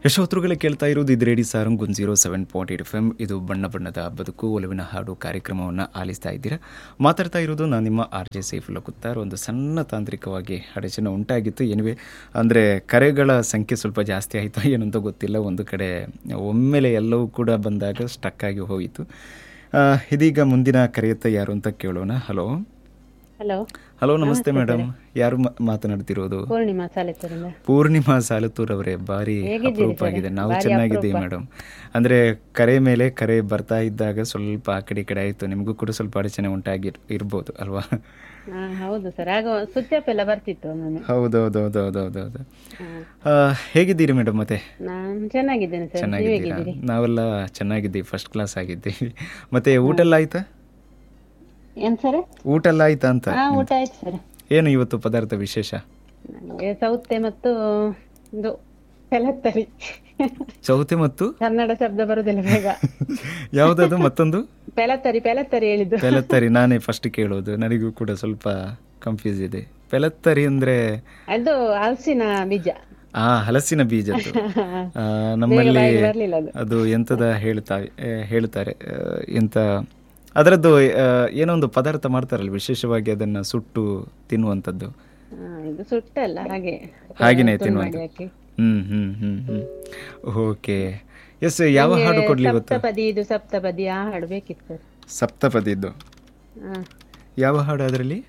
ಯಶೋತ್ರುಗಳೇ ಕೇಳ್ತಾ ಇರೋದು ಇದು ರೇಡಿ ಸಾರಂಗ್ ಒಂದು zero seven point eight F M ಇದು ಬಣ್ಣ ಬಣ್ಣದ ಬದುಕು ಒಲವಿನ ಹಾಡು ಕಾರ್ಯಕ್ರಮವನ್ನು ಆಲಿಸ್ತಾ ಇದ್ದೀರಾ ಮಾತಾಡ್ತಾ ಇರೋದು ನಾನು ನಿಮ್ಮ ಆರ್ ಜೆ ಸೇಫುಲ್ಲ ಕುತ್ತಾರ್ ಒಂದು ಸಣ್ಣ ತಾಂತ್ರಿಕವಾಗಿ ಅಡಚಣೆ ಉಂಟಾಗಿತ್ತು ಏನಿವೆ ಅಂದರೆ ಕರೆಗಳ ಸಂಖ್ಯೆ ಸ್ವಲ್ಪ ಜಾಸ್ತಿ ಆಯಿತು ಏನಂತ ಗೊತ್ತಿಲ್ಲ ಒಂದು ಕಡೆ ಒಮ್ಮೆಲೆ ಎಲ್ಲವೂ ಕೂಡ ಬಂದಾಗ ಸ್ಟಕ್ ಆಗಿ ಹೋಯಿತು ಆ, ಇದೀಗ ಮುಂದಿನ ಕರೆಯುತ್ತ ಯಾರು ಅಂತ ಕೇಳೋಣ ಹಲೋ ಹಲೋ ಹಲೋ ನಮಸ್ತೆ ಮೇಡಮ್ ಯಾರು ಮಾ- ಮಾತನಾಡ್ತಿರೋದು ಪೂರ್ಣಿಮಾ ಸಾಲಿತರಿಂದ ಪೂರ್ಣಿಮಾ ಸಾಲತೂರ್ ಅವರೇ ಬಾರಿ ಅಪರೂಪ ಆಗಿದೆ ನಾವು ಚೆನ್ನಾಗಿದ್ದೀವಿ ಮೇಡಮ್ ಅಂದ್ರೆ ಕರೆ ಮೇಲೆ ಕರೆ ಬರ್ತಾ ಇದ್ದಾಗ ಸ್ವಲ್ಪ ಆ ಕಡೆ ಈ ಕಡೆ ಆಯ್ತು ನಿಮಗೂ ಕೂಡ ಸ್ವಲ್ಪ ಅಡಚಣೆ ಉಂಟಾಗಿ ಇರ್ಬೋದು ಅಲ್ವಾ ಹಾ ಹೌದು ಸರ್ ಆಗ ಸ್ವಿಚ್ ಆಫ್ ಎಲ್ಲ ಬರ್ತಿತ್ತು ಒಮ್ಮೊಮ್ಮೆ ಹೌದೌದೌದೌದೌದೌದು ಹಾ. ಹೇಗಿದ್ದೀರಿ ಮೇಡಮ್ ಮತ್ತೆ ನಾನ್ ಚೆನ್ನಾಗಿದ್ದೇನೆ ಸರ್ ನೀವ್ ಚೆನ್ನಾಗಿದ್ದೀರಾ ಹೇಗಿದ್ದೀರಿ ನಾವೆಲ್ಲ ಚೆನ್ನಾಗಿದ್ದೀವಿ ಫಸ್ಟ್ ಕ್ಲಾಸ್ ಆಗಿದ್ದೀವಿ ಮತ್ತೆ ಊಟ ಎಲ್ಲ ಆಯ್ತಾ ಏನ್ ಸರ್ ಊಟ ಎಲ್ಲ ಆಯ್ತಾ ಅಂತ ಹಾ ಊಟ ಆಯ್ತು ಸರ್ ಏನು ಇವತ್ತು ಪದಾರ್ಥ ವಿಶೇಷ ನನಗೆ ಸೌತೆ ಮತ್ತು ಇದು ಪೆಲತ್ತರಿ ಚೌತೆ ಮತ್ತು ಕನ್ನಡ ಶಬ್ದ ಬರುದಿಲ್ಲ ಬೇಗ ಯಾವುದದು ಮತ್ತೊಂದು ಪೆಲತ್ತರಿ ಪೆಲತ್ತರಿ ಹೇಳಿದ್ದು ಪೆಲತ್ತರಿ ನಾನೇ ಫಸ್ಟ್ ಕೇಳೋದು ನನಗೂ ಕೂಡ ಸ್ವಲ್ಪ ಕನ್ಫ್ಯೂಸ್ ಇದೆ ಪೆಲತ್ತರಿ ಅಂದ್ರೆ ಅದು ಹಲಸಿನ ಬೀಜ ಆ ಹಲಸಿನ ಬೀಜದ್ದು ಆ, ನಮ್ಮಲ್ಲಿ ಬಾಯಿಗೆ ಬರ್ಲಿಲ್ಲ ಅದು ಅದು ಎಂತದ ಹೇಳ್ತಾ ಏ, ಹೇಳ್ತಾರೆ ಆ, ಎಂತ ಅದರದ್ದು ಆ, ಏನೋ ಒಂದು ಪದಾರ್ಥ ಮಾಡ್ತಾರಲ್ಲ ವಿಶೇಷವಾಗಿ ಅದನ್ನ ಸುಟ್ಟು ತಿನ್ನುವಂಥದ್ದು ಹಾ, ಇದು ಸುಟ್ಟಲ್ಲ ಹಾಗೆ ಹಾಗೇನೆ ತುಂಡು ತಿನ್ನುವಂಥದ್ದು ಮಾಡಿ ಹಾಕಿ ಹ್ಮ್ ಹ್ಮ್ ಹ್ಮ್ ಹ್ಮ್ ಓಕೆ ಎಸ್ ಯಾವ ಹಾಡು ಕೊಡ್ಲಿ ಇವತ್ತು ಸಪ್ತಪದಿ ಇದು ಸಪ್ತಪದಿ ಆ ಹಾಡು ಬೇಕಿತ್ತು ಸರ್ ಸಪ್ತಪದಿದ್ದು ಹಾ ಯಾವ ಹಾಡು ಅದರಲ್ಲಿ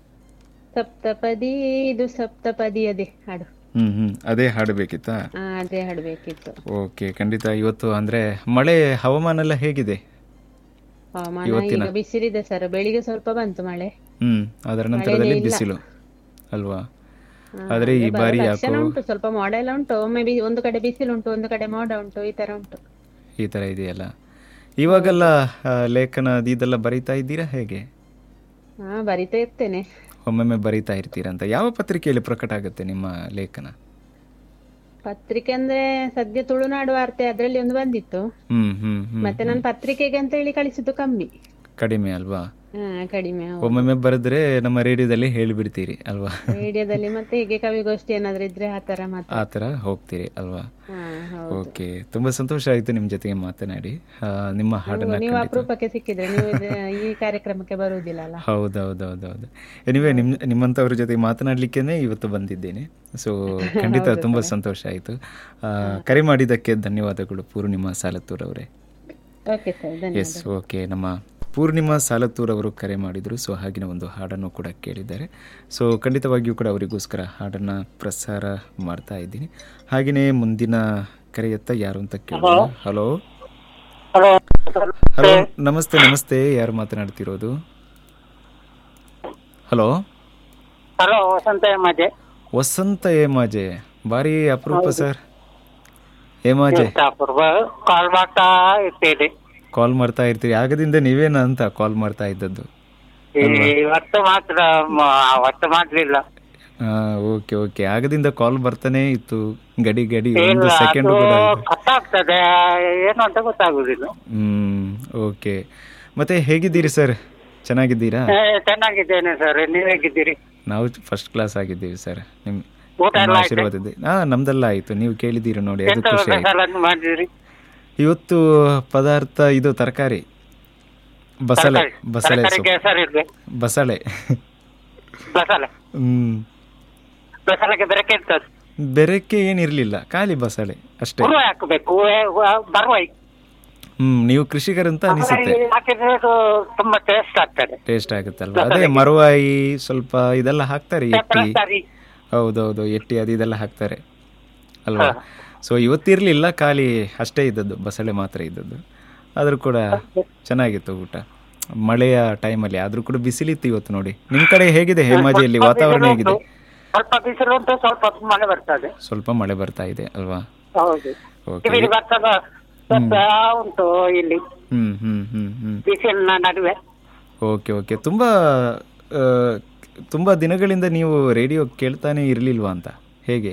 ಸಪ್ತಪದಿ ಇದು ಸಪ್ತಪದಿ ಅದೇ ಹಾಡು ಹ್ಮ್ ಹ್ಮ್ ಅದೇ ಹಾಡು ಬೇಕಿತ್ತಾ ಆ, ಅದೇ ಹಾಡು ಬೇಕಿತ್ತು ಓಕೆ ಖಂಡಿತ ಇವತ್ತು ಅಂದ್ರೆ ಮಳೆ ಹವಾಮಾನ ಎಲ್ಲ ಹೇಗಿದೆ ಹವಾಮಾನ ಈಗ ಬಿಸಿಲಿದೆ ಸರ್ ಬೆಳಿಗ್ಗೆ ಸ್ವಲ್ಪ ಬಂತು ಮಳೆ ಹ್ಮ್ ಅದರ ನಂತರದಲ್ಲಿ ಬಿಸಿಲು ಅಲ್ವಾ ಆದ್ರೆ ಈ ಬಾರಿ ಯಾಕೋ ಲಕ್ಷಣ ಉಂಟು ಸ್ವಲ್ಪ ಮೋಡ ಎಲ್ಲ ಉಂಟು ಒಮ್ಮೆ ಬಿ- ಒಂದು ಕಡೆ ಬಿಸಿಲು ಉಂಟು ಒಂದು ಕಡೆ ಮೋಡ ಉಂಟು ಈ ತರ ಉಂಟು ಈ ತರ ಇದೆಯಲ್ಲ ಇವಾಗೆಲ್ಲ ಆ, ಲೇಖನ ಅದು ಇದೆಲ್ಲ ಬರೀತಾ ಇದ್ದೀರಾ ಹೇಗೆ ಹಾ ಬರಿತಾ ಇರ್ತೇನೆ ಒಮ್ಮೊಮ್ಮೆ ಬರೀತಾ ಇರ್ತೀರಾ ಅಂತ ಯಾವ ಪತ್ರಿಕೆಯಲ್ಲಿ ಪ್ರಕಟ ಆಗುತ್ತೆ ನಿಮ್ಮ ಲೇಖನ ಪತ್ರಿಕೆ ಅಂದ್ರೆ ಸದ್ಯ ತುಳುನಾಡು ವಾರ್ತೆ ಅದ್ರಲ್ಲಿ ಒಂದು ಬಂದಿತ್ತು ಹ್ಮ್ ಹ್ಮ್ ಹ್ಮ್ ಮತ್ತೆ ನಾನು ಪತ್ರಿಕೆಗೆ ಅಂತ ಹೇಳಿ ಕಳಿಸಿದ್ದು ಕಮ್ಮಿ ಕಡಿಮೆ ಅಲ್ವಾ ಹಾ ಕಡಿಮೆ ಹೌದು. ಒಮ್ಮೊಮ್ಮೆ ಬರೆದ್ರೆ ನಮ್ಮ ರೇಡಿಯೋದಲ್ಲಿ ಹೇಳಿಬಿಡ್ತೀರಿ ಅಲ್ವಾ ರೇಡಿಯೋದಲ್ಲಿ ಮತ್ತೆ ಹೀಗೆ ಕವಿಗೋಷ್ಠಿ ಏನಾದ್ರು ಇದ್ರೆ ಆ ತರ ಮಾತ್ರ ಆ ಥರ ಹೋಗ್ತೀರಿ ಅಲ್ವಾ ಹಾ ಹೌದು ಓಕೆ ತುಂಬಾ ಸಂತೋಷ ಆಯ್ತು ನಿಮ್ಮ ಜೊತೆಗೆ ಮಾತನಾಡಿ ಆ, ನಿಮ್ಮ ಹಾಡನ್ನ ನೀವು ಖಂಡಿತ ಅಪರೂಪಕ್ಕೆ ಸಿಕ್ಕಿದ್ರೆ ನೀವು ಇದು- ಈ ಕಾರ್ಯಕ್ರಮಕ್ಕೆ ಬರುವುದಿಲ್ಲ ಅಲ್ಲ ಹೌದೌದೌದೌದು ಎನಿವೆ ನಿಮ್ ನಿಮ್ಮಂಥವ್ರ ಜೊತೆ ಮಾತನಾಡ್ಲಿಕ್ಕೇನೆ ಇವತ್ತು ಬಂದಿದ್ದೇನೆ ಸೊ ಖಂಡಿತ ತುಂಬಾ ಸಂತೋಷ ಆಯಿತು ಕರೆ ಮಾಡಿದ್ದಕ್ಕೆ ಧನ್ಯವಾದಗಳು ಪೂರ್ಣಿಮಾ ಸಾಲತ್ತೂರ್ ಅವರೇ ಓಕೆ ಸರ್ ಧನ್ಯವಾದ ಎಸ್ ಓಕೆ ನಮ್ಮ ಪೂರ್ಣಿಮಾ ಸಾಲತ್ತೂರ್ ಅವರು ಕರೆ ಮಾಡಿದರು ಸೊ ಹಾಗಿನ ಒಂದು ಹಾಡನ್ನು ಕೂಡ ಕೇಳಿದ್ದಾರೆ ಸೊ ಖಂಡಿತವಾಗಿಯೂ ಕೂಡ ಅವರಿಗೋಸ್ಕರ ಹಾಡನ್ನು ಪ್ರಸಾರ ಮಾಡ್ತಾ ಇದ್ದೀನಿ ಹಾಗೆಯೇ ಮುಂದಿನ ಕರೆಯತ್ತ ಯಾರು ಅಂತ ಕೇಳೋಣ ಹಲೋ ಹಲೋ ಹಲೋ ನಮಸ್ತೆ ನಮಸ್ತೆ ಯಾರು ಮಾತನಾಡ್ತಿರೋದು ಹಲೋ ಹಲೋ ವಸಂತ ಮಜೆ ವಸಂತ ಹೇಮಾಜೆ ಭಾರಿ ಅಪರೂಪ ಸರ್ ಹೇಮಾಜೆ ಅಪೂರ್ವ ಕಾಲ್ ಮಾಡ್ತಾ ಇರ್ತೀರಿ ಕಾಲ್ ಮಾಡ್ತಾ ಇರ್ತೀರಿ ಆಗದಿಂದ ನೀವೇನ ಅಂತ ಕಾಲ್ ಮಾಡ್ತಾ ಇದ್ದದ್ದು ಇವತ್ತು ಮಾತ್ರ ಮ- ಅವತ್ತು ಮಾಡ್ಲಿಲ್ಲ ಓಕೆ ಓಕೆ ಆಗದಿಂದ ಕಾಲ್ ಬರ್ತಾನೆ ಇತ್ತು ಗಡಿ ಗಡಿ ಒಂದು ಇಲ್ಲ, ಸೆಕೆಂಡ್ ಅದು ಕೂಡ ಕಟ್ ಆಗ್ತದೆ ಏನು ಅಂತ ಗೊತ್ತಾಗುದಿಲ್ಲ ಹ್ಮ್ ಓಕೆ ಮತ್ತೆ ಹೇಗಿದ್ದೀರಿ ಸರ್ ಚೆನ್ನಾಗಿದ್ದೀರಾ ಏ, ಚೆನ್ನಾಗಿದ್ದೇನೆ ಸರ್ ನೀವ್ ಹೇಗಿದ್ದೀರಿ ನಾವು ಫಸ್ಟ್ ಕ್ಲಾಸ್ ಆಗಿದ್ದೀವಿ ಸರ್ ನಿಮ್ ಊಟ ನಿಮ್ಮ ಎಲ್ಲ ಆಯ್ತು ಆಶೀರ್ವಾದ ಇದೆ ಹಾ ನಮ್ದೆಲ್ಲ ಆಯ್ತು ನೀವು ಕೇಳಿದ್ದೀರಿ ನೋಡಿ ಅದು ಎಂತ ಖುಷಿ ಆಯ್ತು ಸ್ಪೆಷಲ್ ಮಾಡಿದಿರಿ ಇವತ್ತು ಪದಾರ್ಥ ಇದು ತರಕಾರಿ ಬಸಳೆ ಬಸಳೆ ತರಕಾರಿಗೆ ಹೆಸರಿರ್ಲಿ ಬಸಳೆ ಬಸಳೆ ಹ್ಮ್ ಬಸಳೆಗೆ ಬೆರಕೆ ಇರ್ತದೆ ಬೆರಕೆ ಏನಿರ್ಲಿಲ್ಲ ಖಾಲಿ ಬಸಳೆ ಅಷ್ಟೇ ಹುರುವೆ ಹಾಕಬೇಕು ಬರುವೈ ಹ್ಮ್ ನೀವು ಕೃಷಿಕರಂತ ಅನಿಸುತ್ತೆ ಹಾಕಿದ್ರೆ ಅದು ತುಂಬಾ ಟೇಸ್ಟ್ ಆಗ್ತದೆ ಟೇಸ್ಟ್ ಆಗುತ್ತಲ್ವಾ ಅದೇ ಮರುವಾಯಿ ಸ್ವಲ್ಪ ಇದೆಲ್ಲ ಹಾಕ್ತಾರೆ ಎಟ್ಟಿ ಸರಿ ಹೌದೌದು ಎಟ್ಟಿ ಅದು ಇದೆಲ್ಲ ಹಾಕ್ತಾರೆ ಅಲ್ವಾ ಸೊ ಇವತ್ತಿರ್ಲಿಲ್ಲ ಖಾಲಿ ಅಷ್ಟೇ ಇದ್ದದ್ದು ಬಸಳೆ ಮಾತ್ರ ಇದ್ದದ್ದು ಆದ್ರೂ ಕೂಡ ಚೆನ್ನಾಗಿತ್ತು ಊಟ ಮಳೆಯ ಟೈಮಲ್ಲಿ ಆದ್ರೂ ಕೂಡ ಬಿಸಿಲಿತ್ತು ಇವತ್ತು ನೋಡಿ ನಿಮ್ ಕಡೆ ಹೇಗಿದೆ ಹೇಮಾಜಿಯಲ್ಲಿ ವಾತಾವರಣ ಹೇಗಿದೆ ಸ್ವಲ್ಪ ಬಿಸಿಲು ಉಂಟು ಸ್ವಲ್ಪ ಹೊತ್ತು ಮಳೆ ಬರ್ತದೆ ಸ್ವಲ್ಪ ಮಳೆ ಬರ್ತಾ ಇದೆ ಅಲ್ವಾ ಹೌದು ಓಕೆ ಕಿವಿಲಿ ಬರ್ತದ ಸ್ವಲ್ಪ ಉಂಟು ಇಲ್ಲಿ ಹ್ಮ್ ಹ್ಮ್ ಹ್ಮ್ ಹ್ಮ್ ಬಿಸಿಲಿನ ನಡುವೆ ಓಕೆ ಓಕೆ ತುಂಬಾ ಆ, ತುಂಬಾ ದಿನಗಳಿಂದ ನೀವು ರೇಡಿಯೋ ಕೇಳ್ತಾನೆ ಇರಲಿಲ್ವಾ ಅಂತ ಹೇಗೆ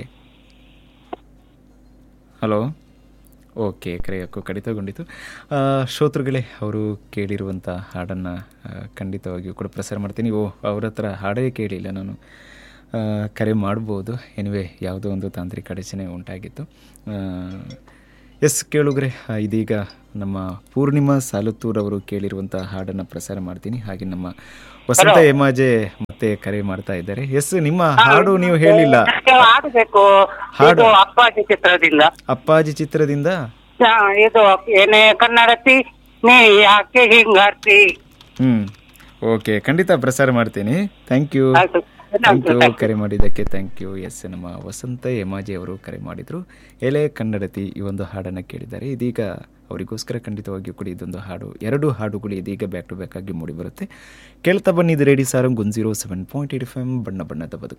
ಹಲೋ ಓಕೆ ಕರೆಯೋಕ್ಕೂ ಕಡಿತಗೊಂಡಿತು ಆ, ಶ್ರೋತೃಗಳೇ ಅವರು ಕೇಳಿರುವಂಥ ಹಾಡನ್ನು ಖಂಡಿತವಾಗಿಯೂ ಕೂಡ ಪ್ರಸಾರ ಮಾಡ್ತೀನಿ ಓ ಅವ್ರ ಹತ್ರ ಹಾಡೇ ಕೇಳಿಲ್ಲ ನಾನು ಆ, ಕರೆ ಮಾಡ್ಬೋದು ಎನಿವೆ ಯಾವುದೋ ಒಂದು ತಾಂತ್ರಿಕ ಅಡಚಣೆ ಉಂಟಾಗಿತ್ತು ಆ, ಎಸ್ ಕೇಳುಗ್ರೆ ಆ, ಇದೀಗ ನಮ್ಮ ಪೂರ್ಣಿಮಾ ಸಾಲುತ್ತೂರ್ ಅವರು ಕೇಳಿರುವಂಥ ಹಾಡನ್ನು ಪ್ರಸಾರ ಮಾಡ್ತೀನಿ ಹಾಗೆ ನಮ್ಮ ವಸಂತ ಹೇಮಾಜೆ ಮತ್ತೆ ಕರೆ ಮಾಡ್ತಾ ಇದ್ದಾರೆ ಎಸ್ ನಿಮ್ಮ ಹಾಡು ನೀವು ಹೇಳಿಲ್ಲ ನನಗೆ ಆಡ್ಬೇಕು ಹಾಡು. ಇದು ಅಪ್ಪಾಜಿ ಚಿತ್ರದಿಂದ ಅಪ್ಪಾಜಿ ಚಿತ್ರದಿಂದ ಹಾ, ಇದು ಏನೇ ಕನ್ನಡತಿ ನೀ ಯಾಕೆ ಹಿಂಗಾರ್ತಿ ಹ್ಮ್ ಓಕೆ ಖಂಡಿತ ಪ್ರಸಾರ ಮಾಡ್ತೀನಿ ಥ್ಯಾಂಕ್ ಯು ಆಯ್ತು ಥ್ಯಾಂಕ್ ಯು ಕರೆ ಮಾಡಿದ್ದಕ್ಕೆ ಥ್ಯಾಂಕ್ ಯು ಎಸ್ ನಮ್ಮ ವಸಂತ ಹೇಮಾಜಿ ಅವರು ಕರೆ ಮಾಡಿದ್ರು ಎಲೆ ಕನ್ನಡತಿ ಈ ಒಂದು ಹಾಡನ್ನು ಕೇಳಿದ್ದಾರೆ ಇದೀಗ ಅವರಿಗೋಸ್ಕರ ಖಂಡಿತವಾಗಿಯೂ ಕೂಡ ಇದೊಂದು ಹಾಡು ಎರಡು ಹಾಡುಗಳು ಇದೀಗ ಬ್ಯಾಕ್ ಟು ಬ್ಯಾಕ್ ಆಗಿ ಮೂಡಿಬರುತ್ತೆ ಕೇಳ್ತಾ ಬನ್ನಿ ಇದು radio Sarang one zero seven point eight F M ಬಣ್ಣ ಬಣ್ಣದ ಬದುಕು